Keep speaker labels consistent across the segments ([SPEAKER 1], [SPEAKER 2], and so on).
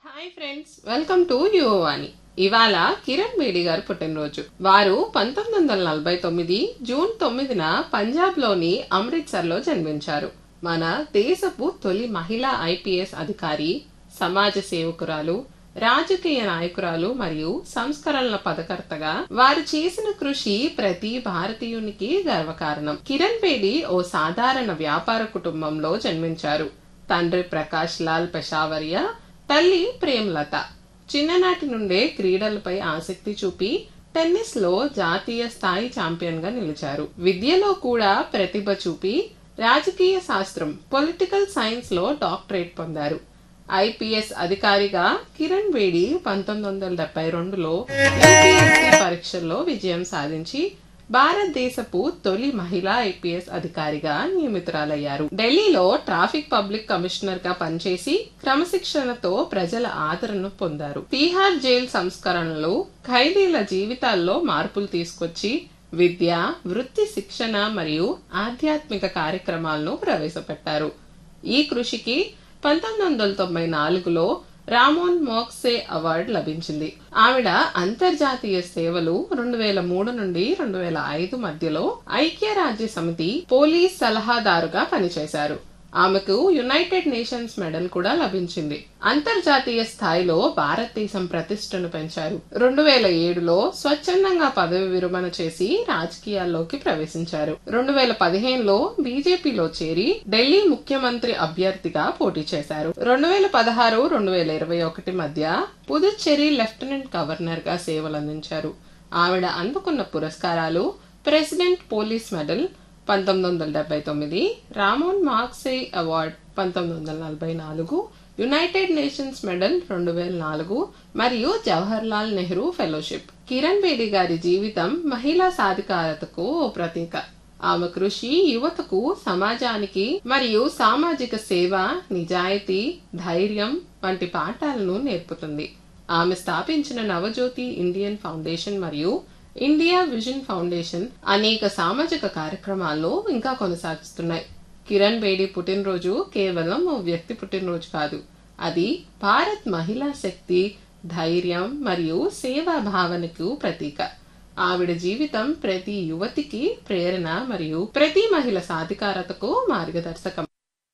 [SPEAKER 1] hi friends welcome to Yuvavani ఇవాళ కిరణ్ బేడి గారు పుట్టినరోజు వారు పంతొమ్మిది వందల నలభై తొమ్మిది జూన్ తొమ్మిదిన పంజాబ్ లోని అమృత్సర్ లో జన్మించారు మన దేశపు తొలి మహిళా ఐపీఎస్ అధికారి సమాజ సేవకురాలు రాజకీయ నాయకురాలు మరియు సంస్కరణల పదకర్తగా వారు చేసిన కృషి ప్రతి భారతీయునికి గర్వకారణం కిరణ్ బేడి ఓ సాధారణ వ్యాపార కుటుంబంలో జన్మించారు తండ్రి ప్రకాష్ లాల్ పెషావరియా తల్లి ప్రేమలత చిన్ననాటి నుండే క్రీడలపై ఆసక్తి చూపి టెన్నిస్ లో జాతీయ స్థాయి ఛాంపియన్ గా నిలిచారు విద్యలో కూడా ప్రతిభ చూపి రాజకీయ శాస్త్రం పొలిటికల్ సైన్స్ లో డాక్టరేట్ పొందారు ఐపీఎస్ అధికారిగా కిరణ్ బేడి పంతొమ్మిది వందల డెబ్బై రెండులో యూపీఎస్సీ పరీక్షల్లో విజయం సాధించి భారతదేశపు తొలి మహిళా ఐపీఎస్ అధికారిగా నియమితురాలయ్యారు ఢిల్లీలో ట్రాఫిక్ పబ్లిక్ కమిషనర్ గా పనిచేసి క్రమశిక్షణతో ప్రజల ఆదరణ పొందారు తీహార్ జైల్ సంస్కరణలు ఖైదీల జీవితాల్లో మార్పులు తీసుకొచ్చి విద్య వృత్తి శిక్షణ మరియు ఆధ్యాత్మిక కార్యక్రమాలను ప్రవేశపెట్టారు ఈ కృషికి పంతొమ్మిది వందల తొంభై నాలుగులో రామోన్ మోక్సే అవార్డు లభించింది ఆవిడ అంతర్జాతీయ సేవలు రెండు వేల మూడు నుండి రెండు వేల ఐదు మధ్యలో ఐక్యరాజ్య సమితి పోలీస్ సలహాదారుగా పనిచేశారు ఆమెకు యునైటెడ్ నేషన్స్ మెడల్ కూడా లభించింది అంతర్జాతీయ స్థాయిలో భారతదేశం ప్రతిష్టను పెంచారు రెండు వేల ఏడులో స్వచ్ఛందంగా పదవి విరమణ చేసి రాజకీయాల్లోకి ప్రవేశించారు రెండు వేల పదిహేనులో బీజేపీలో చేరి ఢిల్లీ ముఖ్యమంత్రి అభ్యర్థిగా పోటీ చేశారు రెండు వేల పదహారు రెండు వేల ఇరవై ఒకటి మధ్య పుదుచ్చేరి లెఫ్టినెంట్ గవర్నర్ గా సేవలందించారు ఆవిడ అందుకున్న పురస్కారాలు ప్రెసిడెంట్ పోలీస్ మెడల్ పంతొమ్మిది వందల డెబ్బై తొమ్మిది రామోన్ మార్క్సే అవార్డ్ పంతొమ్మిది వందల నలభై నాలుగు యునైటెడ్ నేషన్స్ మెడల్ రెండు వేల నాలుగు మరియు జవహర్ లాల్ నెహ్రూ ఫెలోషిప్ కిరణ్ బేడి గారి జీవితం మహిళా సాధికారతకు ఓ ప్రతీక ఆమె కృషి యువతకు సమాజానికి మరియు సామాజిక సేవ నిజాయితీ ధైర్యం వంటి పాఠాలను నేర్పుతుంది ఆమె స్థాపించిన నవజ్యోతి ఇండియన్ ఫౌండేషన్ మరియు ఇండియా విజన్ ఫౌండేషన్ అనేక సామాజిక కార్యక్రమాల్లో ఇంకా కొనసాగిస్తున్నాయి కిరణ్ బేడి పుట్టినరోజు కేవలం ఓ వ్యక్తి పుట్టినరోజు కాదు అది భారత్ మహిళా శక్తి ధైర్యం మరియు సేవా భావనకు ప్రతీక ఆవిడ జీవితం ప్రతి యువతికి ప్రేరణ మరియు ప్రతి మహిళ సాధికారతకు మార్గదర్శకం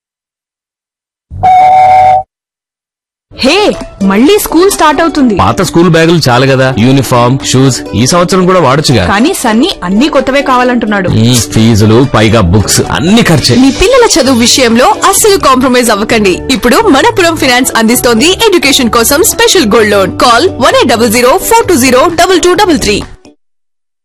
[SPEAKER 2] హే మళ్ళీ స్కూల్ స్టార్ట్ అవుతుంది
[SPEAKER 3] పాత స్కూల్ బ్యాగులు చాలు కదా యూనిఫామ్ షూస్ ఈ సంవత్సరం కూడా వాడొచ్చుగా
[SPEAKER 2] కానీ సన్నీ అన్ని కొత్తవే కావాలంటున్నాడు
[SPEAKER 3] మ్మ్, ఫీజులు పైగా బుక్స్ అన్ని ఖర్చే
[SPEAKER 4] మీ పిల్లల చదువు విషయంలో అస్సలు కాంప్రమైజ్ అవ్వకండి ఇప్పుడు మనపురం ఫినాన్స్ అందిస్తోంది ఎడ్యుకేషన్ కోసం special gold loan call one eight double zero four two zero double two double three